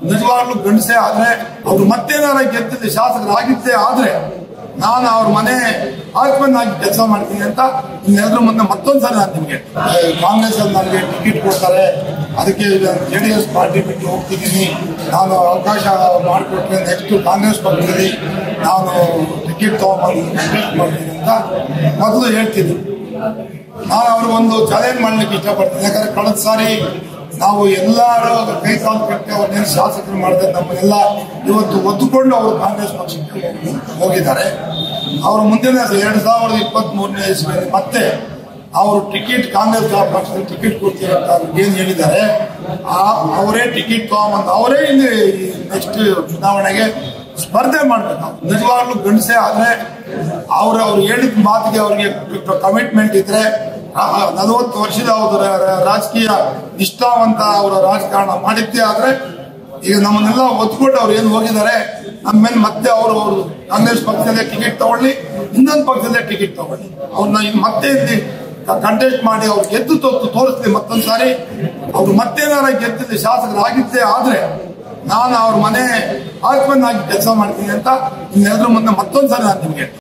ನಿಜವಾಗ್ಲೂ ಗಂಡಸೆ ಆದ್ರೆ ಅವ್ರು ಮತ್ತೇನಾರ ಗೆದ್ದಿದ್ದ ಶಾಸಕರಾಗಿದ್ದೇ ಆದ್ರೆ ನಾನು ಅವ್ರ ಮನೆ ಆತ್ಮನ್ ಆಗಿ ಕೆಲಸ ಮಾಡ್ತೀನಿ ಅಂತ ಇನ್ನೆಲ್ಲರ ಮುಂದೆ ಮತ್ತೊಂದ್ಸಲ ನಾನು ನಿಮ್ಗೆ ಕಾಂಗ್ರೆಸ್ ಅಲ್ಲಿ ನನಗೆ ಟಿಕೆಟ್ ಕೊಡ್ತಾರೆ ಅದಕ್ಕೆ ಜೆ ಡಿ ಎಸ್ ಪಾರ್ಟಿ ಬಿಟ್ಟು ಹೋಗ್ತಿದ್ದೀನಿ ನಾನು ಅವಕಾಶ ಮಾಡಿಕೊಟ್ರೆ ನೆಕ್ಸ್ಟ್ ಕಾಂಗ್ರೆಸ್ ಪಕ್ಷದಲ್ಲಿ ನಾನು ಟಿಕೆಟ್ ತಗೊಂಡ್ಬಂದು ಕಂಟೆಸ್ಟ್ ಮಾಡ್ತೀನಿ ಅಂತ ಮೊದಲು ಹೇಳ್ತಿದ್ದೆ ನಾನು ಅವ್ರಿಗೊಂದು ಚಾಲೆಂಜ್ ಮಾಡ್ಲಿಕ್ಕೆ ಇಷ್ಟಪಡ್ತೀನಿ ಯಾಕಂದ್ರೆ ಕಳೆದ ಸಾರಿ ನಾವು ಎಲ್ಲರೂ ಕೈ ಕಾಲು ಕಟ್ಟಿ ಅವ್ರನ್ನೇನು ಶಾಸಕರು ಮಾಡಿದ್ರೆ ನಮ್ಮನ್ನೆಲ್ಲ ಇವತ್ತು ಒದ್ದುಕೊಂಡು ಅವರು ಕಾಂಗ್ರೆಸ್ ಪಕ್ಷಕ್ಕೆ ಹೋಗಿದ್ದಾರೆ ಅವರು ಮುಂದಿನ ಎರಡ್ ಸಾವಿರದ ಇಪ್ಪತ್ತ್ ಮೂರನೇ ಇಸ್ವಿಯಲ್ಲಿ ಮತ್ತೆ ಅವರು ಟಿಕೆಟ್ ಕಾಂಗ್ರೆಸ್ ಪಕ್ಷದಲ್ಲಿ ಟಿಕೆಟ್ ಕೊಡ್ತೀವಿ ಅಂತ ಅವ್ರು ಏನ್ ಹೇಳಿದ್ದಾರೆ ಆ ಅವರೇ ಟಿಕೆಟ್ ತಗೊಂಬಂದು ಅವರೇ ಇಲ್ಲಿ ನೆಕ್ಸ್ಟ್ ಚುನಾವಣೆಗೆ ಸ್ಪರ್ಧೆ ಮಾಡ್ಬೇಕು ನಿಜವಾಗ್ಲೂ ಗಂಡಸೆ ಆದ್ರೆ ಅವ್ರ ಅವ್ರು ಹೇಳಿದ ಮಾತಿಗೆ ಅವ್ರಿಗೆ ಕಮಿಟ್ಮೆಂಟ್ ಇದ್ರೆ ನಲವತ್ತು ವರ್ಷದ ಅವರ ರಾಜಕೀಯ ನಿಷ್ಠಾವಂತ ಅವರ ರಾಜಕಾರಣ ಮಾಡಿದ್ದೇ ಆದ್ರೆ ಈಗ ನಮ್ಮನ್ನೆಲ್ಲ ಒತ್ಕೊಂಡು ಅವ್ರು ಏನು ಹೋಗಿದ್ದಾರೆ ನಮ್ಮ ಮೇಲೆ ಮತ್ತೆ ಅವರು ಅವರು ಕಾಂಗ್ರೆಸ್ ಪಕ್ಷದಲ್ಲೇ ಟಿಕೆಟ್ ತಗೊಳ್ಳಿ ಇನ್ನೊಂದು ಪಕ್ಷದಲ್ಲೇ ಟಿಕೆಟ್ ತಗೊಳ್ಳಿ ಅವ್ರನ್ನ ಈಗ ಮತ್ತೆ ಇಲ್ಲಿ ಕಂಟೆಸ್ಟ್ ಮಾಡಿ ಅವ್ರು ಗೆದ್ದು ತೊತ್ತು ತೋರಿಸ್ಲಿ ಮತ್ತೊಂದು ಸಾರಿ ಅವ್ರು ಮತ್ತೇನಾರ ಗೆದ್ದಿದ್ದ ಶಾಸಕರಾಗಿದ್ದೇ ಆದ್ರೆ ನಾನು ಅವ್ರ ಮನೆ ಆತ್ಮನ್ ಆಗಿ ಕೆಲಸ ಮಾಡ್ತೀನಿ ಅಂತ ಇನ್ನೆಲ್ಲರ ಮುಂದೆ ಮತ್ತೊಂದ್ಸಲ ನಾನು ನಿಮ್ಗೆ